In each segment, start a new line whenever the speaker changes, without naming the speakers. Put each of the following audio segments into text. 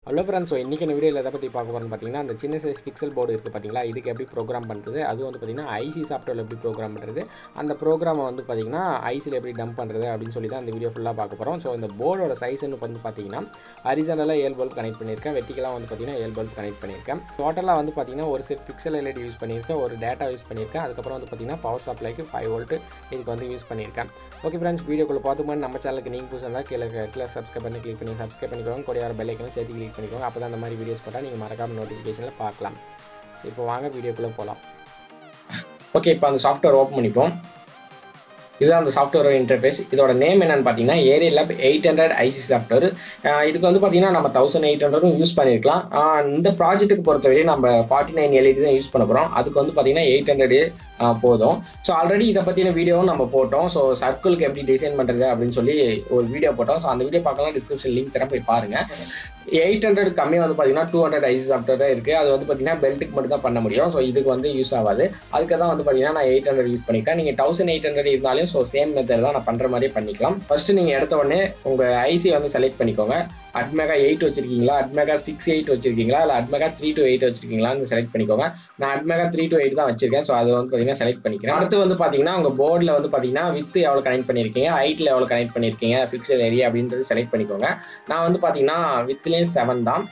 hello friends so இன்றைக்கி இந்த வீடியோவில் எதை பற்றி பார்க்க போகிறோம்னு பார்த்தீங்கன்னா அந்த சின்ன சைஸ் பிக்சல் போர்டு இருக்குது பார்த்தீங்களா இதுக்கு எப்படி ப்ரோக்ராம் பண்ணுறது அது வந்து பார்த்திங்கன்னா ஐசி சாஃப்ட்வேரில் எப்படி ப்ரோக்ராம் பண்ணுறது அந்த ப்ரோக்ராமை வந்து பார்த்திங்கன்னா ஐசியில் எப்படி டம்ப் பண்ணுறது அப்படின்னு சொல்லி தான் இந்த வீடியோ ஃபுல்லாக பார்க்க போகிறோம் ஸோ இந்த போர்டோட சைஸ்னு வந்து பார்த்தீங்கன்னா ஹரிசனலாக ஏல் பல்ப் கனெக்ட் பண்ணியிருக்கேன் வெட்டிக்கலாக வந்து பார்த்தீங்கன்னா ஏல் பல்ப் கனெக்ட் பண்ணியிருக்கேன் டோட்டலாக வந்து பார்த்தீங்கன்னா ஒரு செட் பிக்சல் எல்இடி யூஸ் பண்ணியிருக்கேன் ஒரு டேட்டா யூஸ் பண்ணியிருக்கேன் அதுக்கப்புறம் வந்து பார்த்தீங்கன்னா பவர் சப்ளைக்கு ஃபைவ் வோல்ட் இதுக்கு வந்து யூஸ் பண்ணியிருக்கேன் ஓகே ஃப்ரெண்ட்ஸ் வீடியோக்குள்ள பார்த்து மாதிரி நம்ம சேனலுக்கு நீங்கள் புதுசாக இருந்தால் கீழே கீழே சப்ஸ்கிரைப் பண்ணி கிளிக் பண்ணி சப்ஸ்கிரைப் பண்ணிக்கோங்க கூட வர பெல் ஐக்கனும் சேர்த்து கிளிக் பண்ணிக்கோங்க அப்போ தான் அந்த மாதிரி வீடியோஸ் போட்டால் நீங்கள் மறக்காம நோட்டிஃபிகேஷனில் பார்க்கலாம் ஸோ இப்போ வாங்க வீடியோக்குள்ளே போகலாம்
ஓகே இப்போ அந்த சாஃப்ட்வேர் ஓப்பன் பண்ணிப்போம் இதுதான் அந்த சாஃப்ட்வேர் இன்டர்ஃபேஸ் இதோட நேம் என்னன்னு பார்த்தீங்கன்னா area lab eight hundred IC software இதுக்கு வந்து பார்த்தீங்கன்னா நம்ம தௌசண்ட் எயிட் ஹண்ட்ரடும் யூஸ் பண்ணியிருக்கலாம் ஆஹ் இந்த ப்ராஜெக்ட்டுக்கு பொறுத்தவரை நம்ம ஃபார்ட்டி நைன் எல்இடி தான் யூஸ் பண்ண போகிறோம் அதுக்கு வந்து பார்த்தீங்கன்னா எயிட் ஹண்ட்ரட் போதும் ஸோ ஆல்ரெடி இதை பற்றின வீடியோவும் நம்ம போட்டோம் ஸோ சர்க்கிளுக்கு எப்படி டிசைன் பண்ணுறது அப்படின்னு சொல்லி ஒரு வீடியோ போட்டோம் ஸோ அந்த வீடியோ பார்க்கலாம் டிஸ்கிரிப்ஷன் லிங்க் தரேன் போய் பாருங்க எயிட் ஹண்ட்ரட் கம்மியாக வந்து பார்த்தீங்கன்னா டூ ஹண்ட்ரட் ஐசி சாஃப்ட்வேர் தான் இருக்குது அது வந்து பார்த்தீங்கன்னா பெல்ட்டுக்கு மட்டும் தான் பண்ண முடியும் ஸோ இதுக்கு வந்து யூஸ் ஆகாது அதுக்கு தான் வந்து பார்த்தீங்கன்னா நான் எயிட் ஹண்ட்ரட் யூஸ் பண்ணிக்கிறேன் நீங்கள் தௌசண்ட் எயிட் ஹண்ட்ரட் இருந்தாலும் ஸோ சேம் மெத்தட் தான் நான் பண்ணுற மாதிரியே பண்ணிக்கலாம் ஃபர்ஸ்ட் நீங்கள் எடுத்த உடனே உங்கள் ஐசி வந்து செலக்ட் பண்ணிக்கோங்க அட்மெகா எயிட் வச்சிருக்கீங்களா அட்மெகா சிக்ஸ் எயிட் வச்சிருக்கீங்களா இல்லை அட்மெகா த்ரீ டு எயிட் வச்சிருக்கீங்களான்னு செலக்ட் பண்ணிக்கோங்க நான் அட்மெகா த்ரீ டு எயிட் தான் வச்சிருக்கேன் ஸோ அது வந்து பார்த்தீங்கன்னா செலக்ட் பண்ணிக்கிறேன் அடுத்து வந்து பார்த்தீங்கன்னா உங்கள் போர்டில் வந்து பார்த்தீங்கன்னா வித் எவ்வளோ கனெக்ட் பண்ணியிருக்கீங்க ஹைட்டில் எவ்வளோ கனெக்ட் பண்ணியிருக்கீங்க ஃபிக்சல் ஏரியா அப்படின்றது செலக்ட் பண்ணிக்கோங்க நான் வந்து பார்த்தீங்கன்னா வித்லேயும் செவன் தான்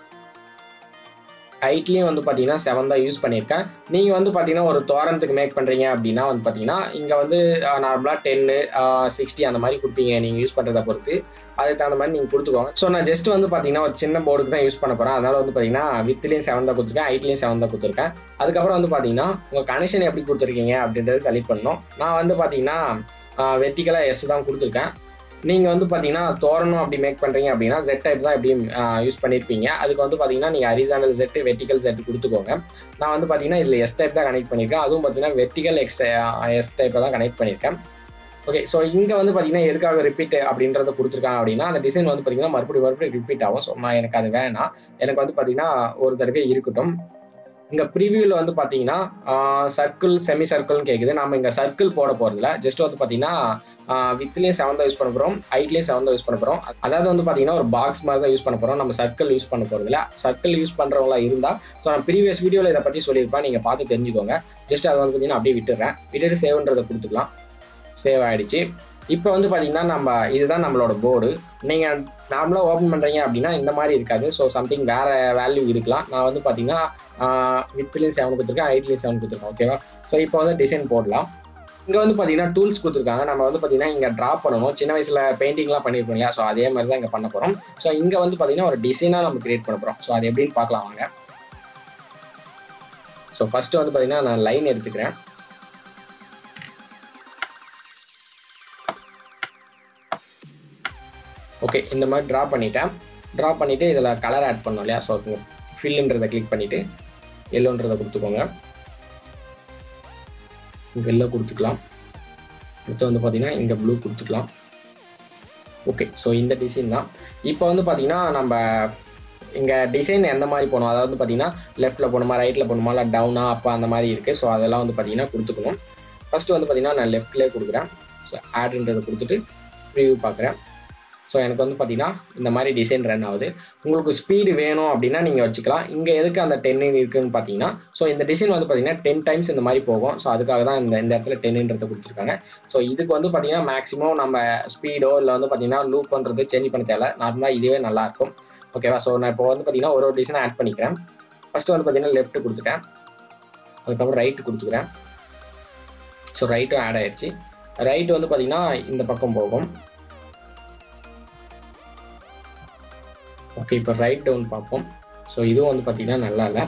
ஹைட்லேயும் வந்து பார்த்தீங்கன்னா செவன் தான் யூஸ் பண்ணியிருக்கேன் நீங்கள் வந்து பார்த்தீங்கன்னா ஒரு தோரணத்துக்கு மேக் பண்ணுறீங்க அப்படின்னா வந்து பார்த்தீங்கன்னா இங்கே வந்து நார்மலாக டென்னு சிக்ஸ்டி அந்த மாதிரி கொடுப்பீங்க நீங்கள் யூஸ் பண்ணுறதை பொறுத்து அதுக்கு தகுந்த மாதிரி நீங்கள் கொடுத்துக்கோங்க ஸோ நான் ஜஸ்ட் வந்து பார்த்தீங்கன்னா ஒரு சின்ன போர்டுக்கு தான் யூஸ் பண்ண போகிறேன் அதனால வந்து பார்த்தீங்கன்னா வித்லேயும் செவன் தான் கொடுத்துருக்கேன் ஹைட்லேயும் செவன் தான் கொடுத்துருக்கேன் அதுக்கப்புறம் வந்து பார்த்தீங்கன்னா உங்கள் கனெக்ஷன் எப்படி கொடுத்துருக்கீங்க அப்படின்றத செலக்ட் பண்ணணும் நான் வந்து பார்த்தீங்கன்னா வெர்டிக்கலாக எஸ் தான் கொடுத்துருக்கேன் நீங்கள் வந்து பார்த்தீங்கன்னா தோரணம் அப்படி மேக் பண்ணுறீங்க அப்படின்னா ஜெட் டைப் தான் எப்படி யூஸ் பண்ணியிருப்பீங்க அதுக்கு வந்து பார்த்தீங்கன்னா நீங்கள் ஹரிசானல் செட் வெர்டிக்கல் செட் கொடுத்துக்கோங்க நான் வந்து பார்த்தீங்கன்னா இதில் எஸ் டைப் தான் கனெக்ட் பண்ணியிருக்கேன் அதுவும் பார்த்தீங்கன்னா வெர்டிக்கல் எக்ஸ் எஸ் டைப்பை தான் கனெக்ட் பண்ணியிருக்கேன் ஓகே ஸோ இங்கே வந்து பார்த்தீங்கன்னா எதுக்காக ரிப்பீட் அப்படின்றத கொடுத்துருக்காங்க அப்படின்னா அந்த டிசைன் வந்து பார்த்தீங்கன்னா மறுபடியும் மறுபடியும் ரிப்பீட் ஆகும் ஸோ நான் எனக்கு அது வேணாம் எனக்கு வந்து பார்த்தீங்கன்னா ஒரு தடவை இருக்கட்டும் இங்கே ப்ரிவியூவில் வந்து பார்த்தீங்கன்னா சர்க்கிள் செமி சர்க்கிள்னு கேட்குது நம்ம இங்கே சர்க்கிள் போட போகிறதில்ல ஜஸ்ட் வந்து பார்த்தீங்கன்னா வித்லேயும் செவன் தான் யூஸ் பண்ண போகிறோம் ஹைட்லேயும் செவன் தான் யூஸ் பண்ண போகிறோம் அதாவது வந்து பார்த்தீங்கன்னா ஒரு பாக்ஸ் மாதிரி தான் யூஸ் பண்ண போகிறோம் நம்ம சர்க்கிள் யூஸ் பண்ண போகிறதில்ல சர்க்கிள் யூஸ் பண்ணுறவங்களா இருந்தால் ஸோ நான் ப்ரீவியஸ் வீடியோவில் இதை பற்றி சொல்லியிருப்பேன் நீங்கள் பார்த்து தெரிஞ்சுக்கோங்க ஜஸ்ட் அதை வந்து பார்த்தீங்கன்னா அப்படியே விட்டுறேன் விட்டுட்டு சேவ்ன்றதை கொடுத்துக்கலாம் சேவ் ஆகிடுச்சு இப்போ வந்து பார்த்தீங்கன்னா நம்ம இதுதான் நம்மளோட போர்டு நீங்கள் நார்மலாக ஓப்பன் பண்ணுறீங்க அப்படின்னா இந்த மாதிரி இருக்காது ஸோ சம்திங் வேறு வேல்யூ இருக்கலாம் நான் வந்து பார்த்தீங்கன்னா வித்லேயும் செவன் கொடுத்துருக்கேன் ஹைட்லேயும் செவன் கொடுத்துருக்கேன் ஓகேவா ஸோ இப்போ வந்து டிசைன் போடலாம் இங்கே வந்து பார்த்தீங்கன்னா டூல்ஸ் கொடுத்துருக்காங்க நம்ம வந்து பார்த்தீங்கன்னா இங்கே ட்ரா பண்ணணும் சின்ன வயசில் பெயிண்டிங்லாம் பண்ணியிருப்போம் இல்லையா ஸோ அதே மாதிரி தான் இங்கே பண்ண போகிறோம் ஸோ இங்கே வந்து பார்த்தீங்கன்னா ஒரு டிசைனாக நம்ம கிரியேட் பண்ண போகிறோம் ஸோ அது எப்படின்னு பார்க்கலாம் வாங்க ஸோ ஃபஸ்ட்டு வந்து பார்த்தீங்கன்னா நான் லைன் எடுத்துக்கிறேன் ஓகே இந்த மாதிரி ட்ரா பண்ணிட்டேன் ட்ரா பண்ணிவிட்டு இதில் கலர் ஆட் பண்ணோம் இல்லையா ஸோ ஃபில்லுன்றதை கிளிக் பண்ணிவிட்டு எல்லோன்றதை கொடுத்துக்கோங்க இங்கே எல்லோ கொடுத்துக்கலாம் அடுத்து வந்து பார்த்தீங்கன்னா இங்கே ப்ளூ கொடுத்துக்கலாம் ஓகே ஸோ இந்த டிசைன் தான் இப்போ வந்து பார்த்தீங்கன்னா நம்ம இங்கே டிசைன் எந்த மாதிரி போகணும் அதாவது வந்து பார்த்தீங்கன்னா லெஃப்ட்டில் போகணுமா ரைட்டில் போகணுமா இல்லை டவுனா அப்போ அந்த மாதிரி இருக்குது ஸோ அதெல்லாம் வந்து பார்த்தீங்கன்னா கொடுத்துக்கணும் ஃபஸ்ட்டு வந்து பார்த்தீங்கன்னா நான் லெஃப்ட்லேயே கொடுக்குறேன் ஸோ ஆடுன்றதை கொடுத்துட்டு ரிவ்யூ பார்க்குறேன் ஸோ எனக்கு வந்து பார்த்தீங்கன்னா இந்த மாதிரி டிசைன் ரன் ஆகுது உங்களுக்கு ஸ்பீடு வேணும் அப்படின்னா நீங்கள் வச்சுக்கலாம் இங்கே எதுக்கு அந்த டென் இருக்குன்னு பார்த்தீங்கன்னா ஸோ இந்த டிசைன் வந்து பார்த்தீங்கன்னா டென் டைம்ஸ் இந்த மாதிரி போகும் ஸோ அதுக்காக தான் இந்த இந்த இடத்துல டென்ன்றதை கொடுத்துருக்காங்க ஸோ இதுக்கு வந்து பார்த்தீங்கன்னா மேக்ஸிமம் நம்ம ஸ்பீடோ இல்லை வந்து பார்த்தீங்கன்னா லூப் பண்ணுறது சேஞ்ச் பண்ண தேவை நார்மலாக இதுவே நல்லாயிருக்கும் ஓகேவா ஸோ நான் இப்போ வந்து பார்த்தீங்கன்னா ஒரு ஒரு டிசைனை ஆட் பண்ணிக்கிறேன் ஃபஸ்ட்டு வந்து பார்த்தீங்கன்னா லெஃப்ட் கொடுத்துட்டேன் அதுக்கப்புறம் ரைட்டு கொடுத்துக்கிறேன் ஸோ ரைட்டும் ஆட் ஆயிடுச்சு ரைட் வந்து பார்த்தீங்கன்னா இந்த பக்கம் போகும் ஓகே இப்போ ரைட் டவுன் பார்ப்போம் ஸோ இதுவும் வந்து பார்த்தீங்கன்னா நல்லா இல்லை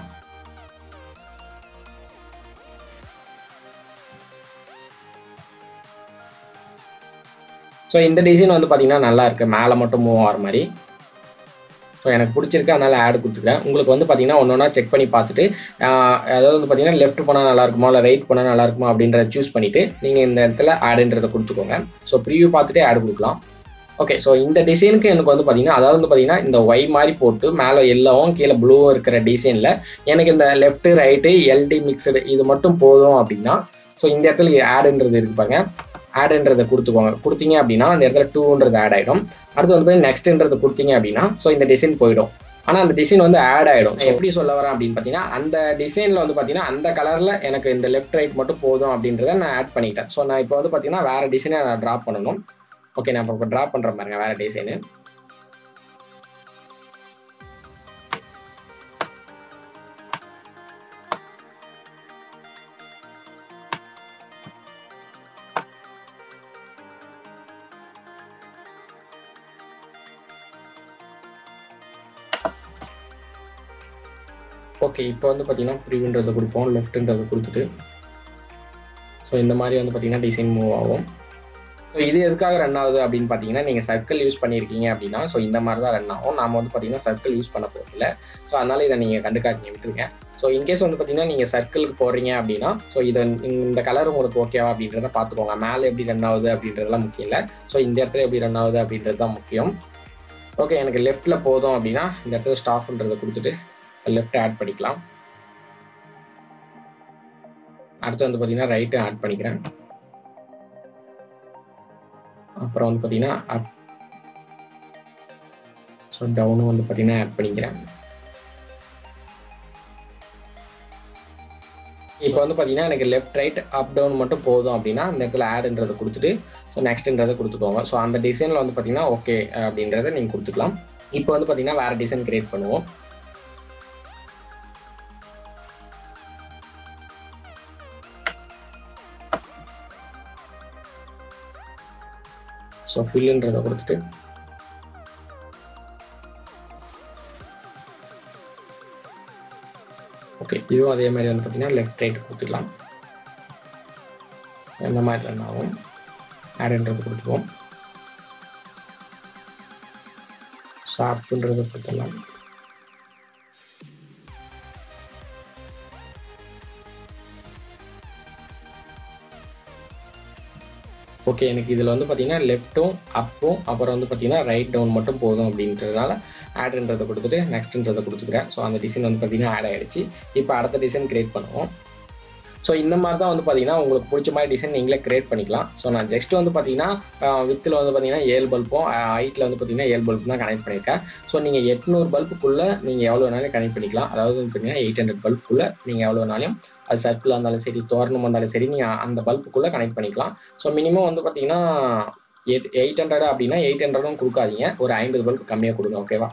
ஸோ இந்த டிசைன் வந்து பார்த்தீங்கன்னா நல்லா இருக்கு மேலே மட்டும் மூவ் ஆகிற மாதிரி ஸோ எனக்கு பிடிச்சிருக்கு அதனால் ஆட் கொடுத்துருக்கேன் உங்களுக்கு வந்து பார்த்தீங்கன்னா ஒன்று ஒன்றா செக் பண்ணி பார்த்துட்டு அதாவது வந்து பார்த்தீங்கன்னா லெஃப்ட் போனால் நல்லா இருக்குமா இல்லை ரைட் போனால் நல்லா இருக்குமா அப்படின்றத சூஸ் பண்ணிவிட்டு நீங்கள் இந்த இடத்துல ஆடுன்றதை கொடுத்துக்கோங்க ஸோ ப்ரீவியூ பார்த்துட்டு ஆட் கொடுக்கலாம் ஓகே ஸோ இந்த டிசைனுக்கு எனக்கு வந்து பார்த்தீங்கன்னா அதாவது வந்து பார்த்தீங்கன்னா இந்த ஒய் மாதிரி போட்டு மேலே எல்லோவும் கீழே ப்ளூவும் இருக்கிற டிசைனில் எனக்கு இந்த லெஃப்ட் ரைட்டு எல்டி மிக்சடு இது மட்டும் போதும் அப்படின்னா ஸோ இந்த இடத்துல ஆடுன்றது இருப்பாங்க ஆடுன்றதை கொடுத்துக்கோங்க கொடுத்தீங்க அப்படின்னா அந்த இடத்துல டூன்றது ஆட் ஆகிடும் அடுத்து வந்து நெக்ஸ்ட்ன்றது கொடுத்தீங்க அப்படின்னா ஸோ இந்த டிசைன் போயிடும் ஆனால் அந்த டிசைன் வந்து ஆட் ஆகிடும் எப்படி சொல்ல வரேன் அப்படின்னு பார்த்தீங்கன்னா அந்த டிசைனில் வந்து பார்த்தீங்கன்னா அந்த கலரில் எனக்கு இந்த லெஃப்ட் ரைட் மட்டும் போதும் அப்படின்றத நான் ஆட் பண்ணிக்கிட்டேன் ஸோ நான் இப்போ வந்து பார்த்தீங்கன்னா வேறு டிசைனை நான் ட்ராப் பண்ணணும் ஓகே நான் இப்போ ட்ராப் பண்ணுற பாருங்க வேறு டிசைனு ஓகே இப்போ வந்து பார்த்தீங்கன்னா ப்ரீவின்றதை கொடுப்போம் லெஃப்ட்ன்றதை கொடுத்துட்டு ஸோ இந்த மாதிரி வந்து பார்த்தீங்கன்னா டிசைன் மூவ் ஆகும் ஸோ இது எதுக்காக ரன் ஆகுது அப்படின்னு பார்த்தீங்கன்னா நீங்கள் சர்க்கிள் யூஸ் பண்ணியிருக்கீங்க அப்படின்னா ஸோ இந்த மாதிரி தான் ரன் ஆகும் நாம வந்து பார்த்தீங்கன்னா சர்க்கிள் யூஸ் பண்ண போகிறதில்ல ஸோ அதனால இதை நீங்கள் கண்டுக்காதீங்க விட்டுருங்க ஸோ இன்கேஸ் வந்து பார்த்தீங்கன்னா நீங்கள் சர்க்கிளுக்கு போடுறீங்க அப்படின்னா ஸோ இதை இந்த கலர் உங்களுக்கு ஓகேவா அப்படின்றத பார்த்துக்கோங்க மேலே எப்படி ரன் ஆகுது அப்படின்றதுலாம் முக்கியம் இல்லை ஸோ இந்த இடத்துல எப்படி ரன் ஆகுது அப்படின்றது தான் முக்கியம் ஓகே எனக்கு லெஃப்ட்டில் போதும் அப்படின்னா இந்த இடத்துல ஸ்டாஃப்ன்றதை கொடுத்துட்டு லெஃப்ட் ஆட் பண்ணிக்கலாம் அடுத்து வந்து பார்த்தீங்கன்னா ரைட்டு ஆட் பண்ணிக்கிறேன் அப்புறம் வந்து பார்த்தீங்கன்னா அப் ஸோ டவுனும் வந்து பார்த்தீங்கன்னா ஆட் பண்ணிக்கிறேன் இப்போ வந்து பார்த்தீங்கன்னா எனக்கு லெஃப்ட் ரைட் அப் டவுன் மட்டும் போதும் அப்படின்னா அந்த இடத்துல ஆடுன்றதை கொடுத்துட்டு ஸோ நெக்ஸ்ட்ன்றதை கொடுத்துக்கோங்க ஸோ அந்த டிசைனில் வந்து பார்த்தீங்கன்னா ஓகே அப்படின்றத நீங்கள் கொடுத்துக்கலாம் இப்போ வந்து பார்த்தீங்கன்னா வேறு டிசைன் கிரியேட் பண்ணுவோம் ஸோ ஃபில்லுன்றதை கொடுத்துட்டு ஓகே இதுவும் அதே மாதிரி வந்து பார்த்தீங்கன்னா லெஃப்ட் ரைட் கொடுத்துக்கலாம் இந்த மாதிரி ரன் ஆகும் ஆடுன்றது கொடுத்துருவோம் ஷார்ப்புன்றது கொடுத்துடலாம் ஓகே எனக்கு இதில் வந்து பார்த்தீங்கன்னா லெஃப்ட்டும் அப்பும் அப்புறம் வந்து பார்த்தீங்கன்னா ரைட் டவுன் மட்டும் போதும் அப்படின்றதுனால ஆடுன்றதை கொடுத்துட்டு நெக்ஸ்ட்ன்றதை கொடுத்துக்கிறேன் ஸோ அந்த டிசைன் வந்து பார்த்தீங்கன்னா ஆட் ஆகிடுச்சு இப்போ அடுத்த டிசைன் கிரியேட் பண்ணுவோம் ஸோ இந்த மாதிரி தான் வந்து பார்த்தீங்கன்னா உங்களுக்கு பிடிச்ச மாதிரி டிசைன் நீங்களே கிரியேட் பண்ணிக்கலாம் ஸோ நான் ஜஸ்ட் வந்து பார்த்தீங்கன்னா வித்தில் வந்து பார்த்தீங்கன்னா ஏழு பல்பும் ஹைட்டில் வந்து பார்த்தீங்கன்னா ஏழு பல்பு தான் கனெக்ட் பண்ணியிருக்கேன் ஸோ நீங்கள் எட்நூறு பல்புக்குள்ளே நீங்கள் எவ்வளோ வேணாலும் கனெக்ட் பண்ணிக்கலாம் அதாவது வந்து பார்த்தீங்கன்னா எயிட் ஹண்ட்ரட் பல்புக்குள்ளே நீங்கள் எவ்வளோ வேணாலும் அது சர்க்கிளாக இருந்தாலும் சரி தோரணமாக இருந்தாலும் சரி நீங்கள் அந்த பல்புக்குள்ளே கனெக்ட் பண்ணிக்கலாம் ஸோ மினிமம் வந்து பார்த்தீங்கன்னா எயிட் எயிட் ஹண்ட்ரட் அப்படின்னா எயிட் ஹண்ட்ரடும் கொடுக்காதீங்க ஒரு ஐம்பது பல்ப் கம்மியாக கொடுங்க ஓகேவா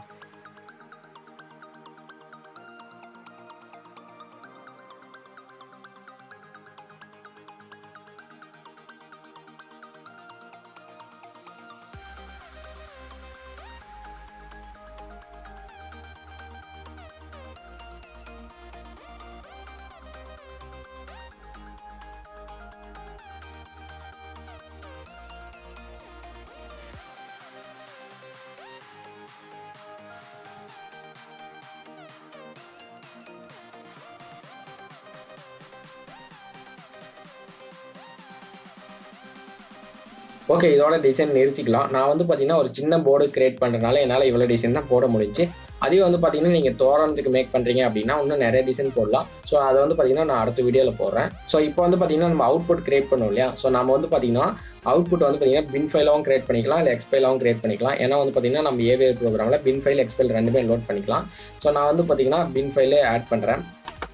ஓகே இதோட டிசைன் நிறுத்திக்கலாம் நான் வந்து பார்த்தீங்கன்னா ஒரு சின்ன போர்டு கிரியேட் பண்ணுறதுனால என்னால் இவ்வளோ டிசைன் தான் போட முடிஞ்சு அதே வந்து பார்த்தீங்கன்னா நீங்கள் தோரணத்துக்கு மேக் பண்ணுறீங்க அப்படின்னா இன்னும் நிறைய டிசைன் போடலாம் ஸோ அதை வந்து பார்த்தீங்கன்னா நான் அடுத்த வீடியோவில் போடுறேன் ஸோ இப்போ வந்து பார்த்தீங்கன்னா நம்ம அவுட்புட் கிரியேட் பண்ணோம் இல்லையா ஸோ நம்ம வந்து பார்த்தீங்கன்னா அவுட்புட் வந்து பார்த்தீங்கன்னா பின் ஃபைலாகவும் கிரியேட் பண்ணிக்கலாம் இல்லை எக்ஸ் ஃபைலாகவும் கிரியேட் பண்ணிக்கலாம் ஏன்னா வந்து பார்த்தீங்கன்னா நம்ம ஏவியர் ப்ரோக்ராமில் பின் ஃபைல் எக்ஸ் ஃபைல் ரெண்டுமே லோட் பண்ணிக்கலாம் ஸோ நான் வந்து பார்த்தீங்கன்னா பின் ஃபைலே ஆட் பண்ணுறேன்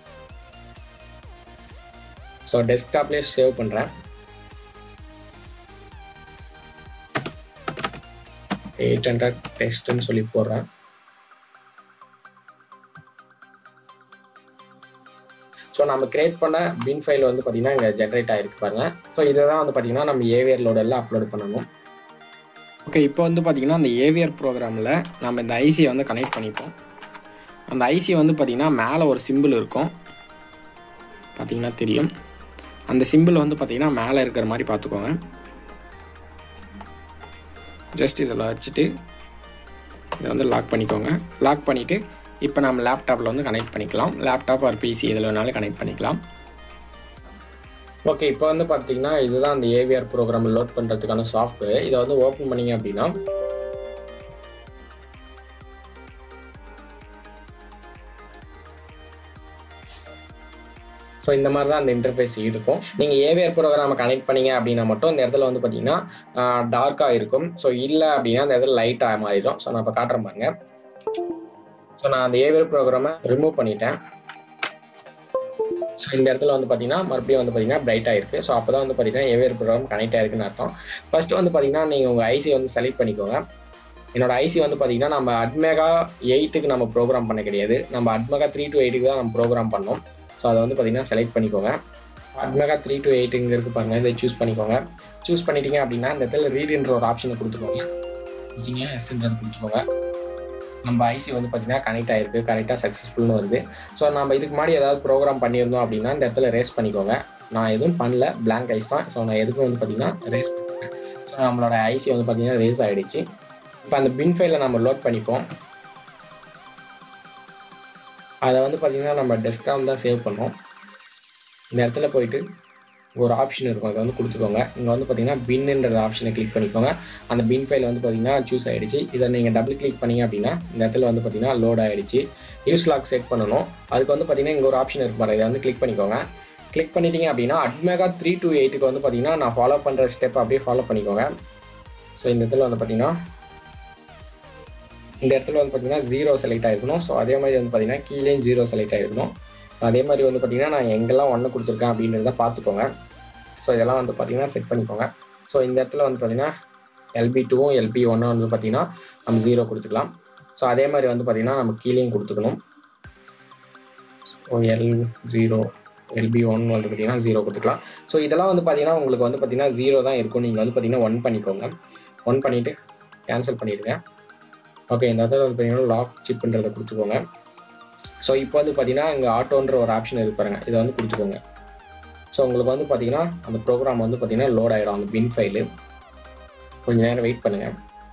ஸோ டெஸ்க்டாப்லேயே சேவ் பண்ணுறேன் எயிட் ஹண்ட்ரட் டெஸ்ட்னு சொல்லி போடுறேன் ஸோ நம்ம கிரியேட் பண்ண பின் ஃபைல் வந்து பார்த்தீங்கன்னா இங்கே ஜென்ரேட் ஆகிருக்கு பாருங்க ஸோ இதை தான் வந்து பார்த்தீங்கன்னா நம்ம ஏவியர் லோடெல்லாம் அப்லோட் பண்ணணும்
ஓகே இப்போ வந்து பார்த்தீங்கன்னா அந்த ஏவியர் ப்ரோக்ராமில் நம்ம இந்த ஐசியை வந்து கனெக்ட் பண்ணிப்போம் அந்த ஐசி வந்து பார்த்தீங்கன்னா மேலே ஒரு சிம்பிள் இருக்கும் பார்த்தீங்கன்னா தெரியும் அந்த சிம்பிள் வந்து பார்த்தீங்கன்னா மேலே இருக்கிற மாதிரி பார்த்துக்கோங்க ஜஸ்ட் இதில் வச்சுட்டு இதை வந்து லாக் பண்ணிக்கோங்க லாக் பண்ணிவிட்டு இப்போ நம்ம லேப்டாப்பில் வந்து கனெக்ட் பண்ணிக்கலாம் லேப்டாப் ஆர் பிசி இதில் வேணாலும் கனெக்ட் பண்ணிக்கலாம்
ஓகே இப்போ வந்து பார்த்தீங்கன்னா இதுதான் அந்த ஏவிஆர் ப்ரோக்ராம் லோட் பண்ணுறதுக்கான சாஃப்ட்வேர் இதை வந்து ஓப்பன் பண்ணீங்க அப்படின்னா ஸோ இந்த மாதிரி தான் அந்த இன்டர்ஃபேஸ் இருக்கும் நீங்கள் ஏவிஆர் ப்ரோக்ராமை கனெக்ட் பண்ணீங்க அப்படின்னா மட்டும் இந்த இடத்துல வந்து பார்த்தீங்கன்னா டார்க்காக இருக்கும் ஸோ இல்லை அப்படின்னா அந்த இடத்துல லைட்டாக மாறிடும் ஸோ நான் இப்போ காட்டுறேன் பாருங்க ஸோ நான் அந்த ஏவியர் ப்ரோக்ராமை ரிமூவ் பண்ணிட்டேன் ஸோ இந்த இடத்துல வந்து பார்த்தீங்கன்னா மறுபடியும் வந்து பார்த்தீங்கன்னா பிரைட் ஆயிருக்கு ஸோ அப்போ தான் வந்து பார்த்தீங்கன்னா ஏவியர் ப்ரோக்ராம் கனெக்ட் ஆயிருக்குன்னு அர்த்தம் ஃபர்ஸ்ட் வந்து பார்த்தீங்கன்னா நீங்கள் உங்கள் ஐசி வந்து செலக்ட் பண்ணிக்கோங்க என்னோட ஐசி வந்து பார்த்தீங்கன்னா நம்ம அட்மெகா எயிட்டுக்கு நம்ம ப்ரோக்ராம் பண்ண கிடையாது நம்ம அட்மெகா த்ரீ டு எயிட்டுக்கு தான் நம்ம ப்ரோக்ராம் பண்ணோம் ஸோ அதை வந்து பார்த்தீங்கன்னா செலக்ட் பண்ணிக்கோங்க அட்மெகா த்ரீ டு எயிட்டுங்க இருக்கு பாருங்க இதை சூஸ் பண்ணிக்கோங்க சூஸ் பண்ணிட்டீங்க அப்படின்னா இந்த இடத்துல ரீடுன்ற ஒரு ஆப்ஷனை கொடுத்துக்கோங்க வச்சிங்க எஸ்ன்றது கொடுத்துக்கோங்க நம்ம ஐசி வந்து பார்த்தீங்கன்னா கனெக்ட் ஆயிருக்கு கரெக்டாக சக்ஸஸ்ஃபுல்னு வருது ஸோ நம்ம இதுக்கு முன்னாடி ஏதாவது ப்ரோக்ராம் பண்ணியிருந்தோம் அப்படின்னா இந்த இடத்துல ரேஸ் பண்ணிக்கோங்க நான் எதுவும் பண்ணல பிளாங்க் ஐஸ் தான் ஸோ நான் எதுக்கும் வந்து பார்த்தீங்கன்னா ரேஸ் பண்ணிக்கிறேன் ஸோ நம்மளோட ஐசி வந்து பார்த்தீங்கன்னா ரேஸ் ஆகிடுச்சு இப்போ அந்த பின் ஃபைலை நம்ம லோட் பண்ணிப்போம் அதை வந்து பார்த்தீங்கன்னா நம்ம டெஸ்க்டாப் தான் சேவ் பண்ணோம் இந்த இடத்துல போயிட்டு ஒரு ஆப்ஷன் இருக்கும் அதை வந்து கொடுத்துக்கோங்க இங்கே வந்து பார்த்தீங்கன்னா பின்ன்ற ஆப்ஷனை கிளிக் பண்ணிக்கோங்க அந்த பின் ஃபைல் வந்து பார்த்தீங்கன்னா சூஸ் ஆகிடுச்சு இதை நீங்கள் டபுள் கிளிக் பண்ணீங்க அப்படின்னா இந்த இடத்துல வந்து பார்த்தீங்கன்னா லோட் ஆகிடுச்சு யூஸ் லாக் செட் பண்ணணும் அதுக்கு வந்து பார்த்தீங்கன்னா இங்கே ஒரு ஆப்ஷன் இருக்கு பாருங்க இதை வந்து கிளிக் பண்ணிக்கோங்க கிளிக் பண்ணிட்டீங்க அப்படின்னா அட்மெகா த்ரீ டூ எயிட்டுக்கு வந்து பார்த்தீங்கன்னா நான் ஃபாலோ பண்ணுற ஸ்டெப் அப்படியே ஃபாலோ பண்ணிக்கோங்க ஸோ இந்த இடத்துல வந்து பார்த்தீங்கன்னா இந்த இடத்துல வந்து பார்த்தீங்கன்னா ஜீரோ செலக்ட் ஆயிருக்கணும் ஸோ அதே மாதிரி வந்து பார்த்தீங்கன்னா கீழேயும் ஜீரோ செலக்ட் ஆயிருக்கணும் அதே மாதிரி வந்து பார்த்தீங்கன்னா நான் எங்கெல்லாம் ஒன்று கொடுத்துருக்கேன் அப்படின்றத பார்த்துக்கோங்க ஸோ இதெல்லாம் வந்து பார்த்தீங்கன்னா செட் பண்ணிக்கோங்க ஸோ இந்த இடத்துல வந்து பார்த்தீங்கன்னா எல்பி டூவும் எல்பி ஒன்னும் வந்து பார்த்தீங்கன்னா நம்ம ஜீரோ கொடுத்துக்கலாம் ஸோ அதே மாதிரி வந்து பார்த்தீங்கன்னா நம்ம கீழேயும் கொடுத்துக்கணும் so L zero LP one வந்து பார்த்தீங்கன்னா ஜீரோ கொடுத்துக்கலாம் ஸோ இதெல்லாம் வந்து பார்த்தீங்கன்னா உங்களுக்கு வந்து பார்த்தீங்கன்னா ஜீரோ தான் இருக்கும் நீங்கள் வந்து பார்த்தீங்கன்னா ஒன் பண்ணிக்கோங்க ஒன் பண்ணிவிட்டு கேன்சல் பண்ணிடுங்க ஓகே இந்த இடத்துல வந்து பார்த்தீங்கன்னா லாக் சிப்ன்றதை கொடுத்துக்கோங்க ஸோ இப்போ வந்து பார்த்தீங்கன்னா இங்கே ஆட்டோன்ற ஒரு ஆப்ஷன் இருக்கு பாருங்க இதை வந்து கொடுத்துக்கோங்க ஸோ உங்களுக்கு வந்து பார்த்தீங்கன்னா அந்த ப்ரோக்ராம் வந்து பார்த்தீங்கன்னா லோட் ஆகிடும் அந்த பின் ஃபைலு கொஞ்சம் நேரம் வெயிட் பண்ணுங்கள்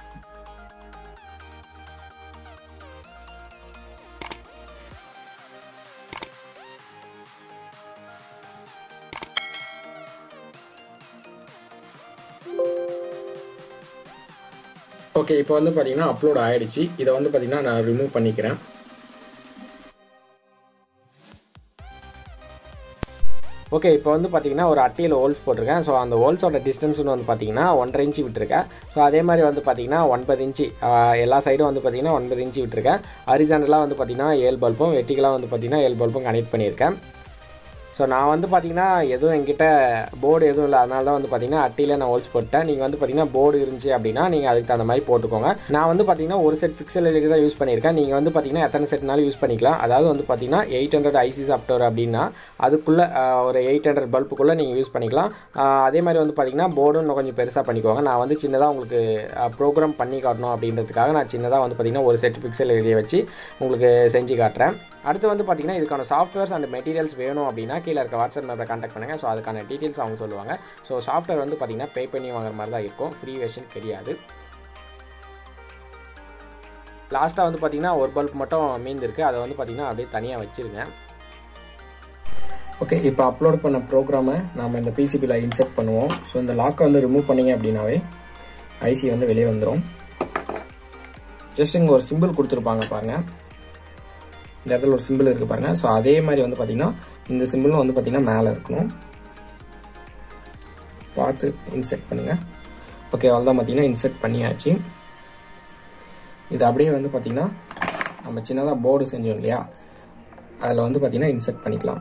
ஓகே இப்போ வந்து பார்த்தீங்கன்னா அப்லோட் ஆயிடுச்சு இதை வந்து பார்த்தீங்கன்னா நான் ரிமூவ் பண்ணிக்கிறேன்
ஓகே இப்போ வந்து பார்த்தீங்கன்னா ஒரு அட்டையில் ஹோல்ஸ் போட்டிருக்கேன் ஸோ அந்த ஹோல்ஸோட டிஸ்டன்ஸ்னு வந்து பார்த்தீங்கன்னா ஒன்றரை இன்ச்சு விட்டுருக்கேன் ஸோ அதே மாதிரி வந்து பார்த்தீங்கன்னா ஒன்பது இன்ச்சு ஆஹ், எல்லா சைடும் வந்து பார்த்தீங்கன்னா ஒன்பது இன்ச்சு விட்டுருக்கேன் ஹரிசாண்டலாக வந்து பார்த்தீங்கன்னா ஏழு பல்பும் வெட்டிக்கலாக வந்து பார்த்தீங்கன்னா ஏழு பல்பும் கனெக்ட் பண்ணியிருக்கேன் ஸோ நான் வந்து பார்த்தீங்கன்னா எதுவும் என்கிட்ட போர்டு எதுவும் இல்லை அதனால தான் வந்து பார்த்தீங்கன்னா அட்டையில் நான் ஹோல்ஸ் போட்டேன் நீங்கள் வந்து பார்த்தீங்கன்னா போர்டு இருந்துச்சு அப்படின்னா நீங்கள் அதுக்கு தகுந்த மாதிரி போட்டுக்கோங்க நான் வந்து பார்த்தீங்கன்னா ஒரு செட் ஃபிக்சல் எல்இடி தான் யூஸ் பண்ணியிருக்கேன் நீங்கள் வந்து பார்த்தீங்கன்னா எத்தனை செட்னாலும் யூஸ் பண்ணிக்கலாம் அதாவது வந்து பார்த்தீங்கன்னா எயிட் ஹண்ட்ரட் ஐசி சாஃப்ட்வேர் அப்படின்னா அதுக்குள்ளே ஒரு எயிட் ஹண்ட்ரட் பல்புக்குள்ளே நீங்கள் யூஸ் பண்ணிக்கலாம் ஆஹ் அதே மாதிரி வந்து பார்த்தீங்கன்னா போர்டும் இன்னும் கொஞ்சம் பெருசாக பண்ணிக்கோங்க நான் வந்து சின்னதாக உங்களுக்கு ப்ரோக்ராம் பண்ணி காட்டணும் அப்படின்றதுக்காக நான் சின்னதாக வந்து பார்த்தீங்கன்னா ஒரு செட் ஃபிக்சல் எல்இடியை வச்சு உங்களுக்கு செஞ்சு காட்டுறேன் அடுத்து வந்து பார்த்தீங்கன்னா இதுக்கான சாஃப்ட்வேர்ஸ் அண்ட் மெட்டீரியல்ஸ் வேணும் அப்படின்னா கீழே இருக்க வாட்ஸ்அப் நம்பரை கான்டாக்ட் பண்ணுங்கள் ஸோ அதுக்கான டீட்டெயில்ஸ் அவங்க சொல்லுவாங்க ஸோ சாஃப்ட்வேர் வந்து பார்த்தீங்கன்னா பே பண்ணி வாங்குற மாதிரி தான் இருக்கும் ஃப்ரீ வெர்ஷன் கிடையாது லாஸ்ட்டாக வந்து பார்த்தீங்கன்னா ஒரு பல்ப் மட்டும் மீந்திருக்கு அதை வந்து பார்த்தீங்கன்னா அப்படியே தனியாக வச்சுருங்க ஓகே இப்போ அப்லோட் பண்ண ப்ரோக்ராமை நாம் இந்த பிசிபியில் இன்செர்ட் பண்ணுவோம் ஸோ இந்த லாக்கை வந்து ரிமூவ் பண்ணீங்க அப்படின்னாவே ஐசி வந்து வெளியே வந்துடும் ஜஸ்ட் இங்கே ஒரு சிம்பிள் கொடுத்துருப்பாங்க பாருங்கள் இந்த இடத்துல ஒரு சிம்பிள் இருக்குது பாருங்கள் ஸோ அதே மாதிரி வந்து பார்த்தீங்கன்னா இந்த சிம்பிளும் வந்து பார்த்தீங்கன்னா மேலே இருக்கணும் பார்த்து இன்செர்ட் பண்ணுங்கள் ஓகே அவ்வளோதான் பார்த்தீங்கன்னா இன்செர்ட் பண்ணியாச்சு இது அப்படியே வந்து பார்த்தீங்கன்னா நம்ம சின்னதாக போர்டு செஞ்சோம் இல்லையா அதில் வந்து பார்த்தீங்கன்னா இன்செர்ட் பண்ணிக்கலாம்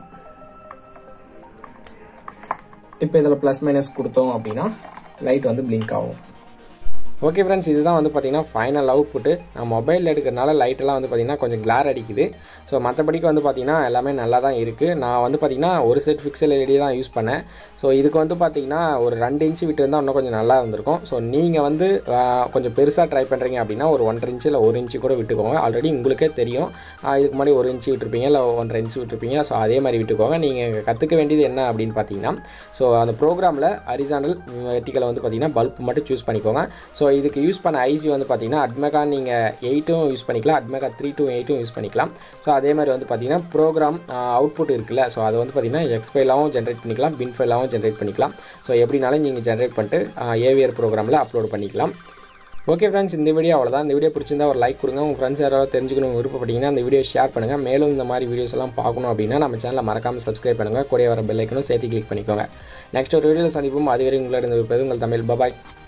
இப்போ இதில் ப்ளஸ் மைனஸ் கொடுத்தோம் அப்படின்னா லைட் வந்து பிளிங்க் ஆகும் ஓகே ஃப்ரெண்ட்ஸ் இதுதான் வந்து பார்த்தீங்கன்னா ஃபைனல் அவுட்புட்டு நான் மொபைலில் எடுக்கிறனால லைட்டெல்லாம் வந்து பார்த்தீங்கன்னா கொஞ்சம் கிளார் அடிக்குது ஸோ மற்றபடிக்கு வந்து பார்த்தீங்கன்னா எல்லாமே நல்லா தான் இருக்குது நான் வந்து பார்த்தீங்கன்னா ஒரு செட் ஃபிக்சல் எல்இடி தான் யூஸ் பண்ணேன் ஸோ இதுக்கு வந்து பார்த்தீங்கன்னா ஒரு ரெண்டு இன்ச்சு விட்டு இருந்தால் இன்னும் கொஞ்சம் நல்லா இருந்திருக்கும் ஸோ நீங்கள் வந்து ஆஹ், கொஞ்சம் பெருசாக ட்ரை பண்ணுறீங்க அப்படின்னா ஒரு ஒன்றரை இன்ச்சு இல்லை ஒரு இன்ச்சு கூட விட்டுக்கோங்க ஆல்ரெடி உங்களுக்கே தெரியும் ஆஹ், இதுக்கு முன்னாடி ஒரு இன்ச்சு விட்டுருப்பீங்க இல்லை ஒன்றரை இன்ச்சு விட்டுருப்பீங்க ஸோ அதே மாதிரி விட்டுக்கோங்க நீங்கள் கற்றுக்க வேண்டியது என்ன அப்படின்னு பார்த்தீங்கன்னா ஸோ அந்த ப்ரோக்ராமில் அரிசானல் வெர்டிக்கலை வந்து பார்த்தீங்கன்னா பல்ப் மட்டும் சூஸ் பண்ணிக்கோங்க ஸோ இதுக்கு யூஸ் பண்ண ஐசி வந்து பார்த்தீங்கன்னா அட்மெகா நீங்கள் எயிட்டும் யூஸ் பண்ணிக்கலாம் அட்மெகா த்ரீ டூ எயிட்டும் யூஸ் பண்ணிக்கலாம் ஸோ அதே மாதிரி வந்து பார்த்தீங்கன்னா ப்ரோக்ராம் அவுட்புட் இருக்குல்ல ஸோ அதை வந்து பார்த்தீங்கன்னா எக்ஸ் ஃபைலாகவும் ஜென்ரேட் பண்ணிக்கலாம் பின் ஃபைலாகவும் ஜென்ரேட் பண்ணிக்கலாம் ஸோ எப்படினாலும் நீங்கள் ஜென்ரேட் பண்ணிட்டு ஏவியர் ப்ரோக்ராமில் அப்லோட் பண்ணிக்கலாம் ஓகே ஃப்ரெண்ட்ஸ் இந்த வீடியோ அவ்வளோதான் இந்த வீடியோ பிடிச்சிருந்தா ஒரு லைக் கொடுங்க உங்கள் ஃப்ரெண்ட்ஸ் யாராவது தெரிஞ்சுக்கணும் விருப்பப்பட்டீங்கன்னா அந்த வீடியோ ஷேர் பண்ணுங்கள் மேலும் இந்த மாதிரி வீடியோஸ் எல்லாம் பார்க்கணும் அப்படின்னா நம்ம சேனலை மறக்காமல் சப்ஸ்கிரைப் பண்ணுங்கள் கூடயே வர பெல் ஐக்கனும் சேர்த்து கிளிக் பண்ணிக்கோங்க நெக்ஸ்ட் ஒரு வீடியோவில் சந்திப்போம் அதுவரை உங்களிடம் இருப்பது உங்கள் தமிழ் பபாய்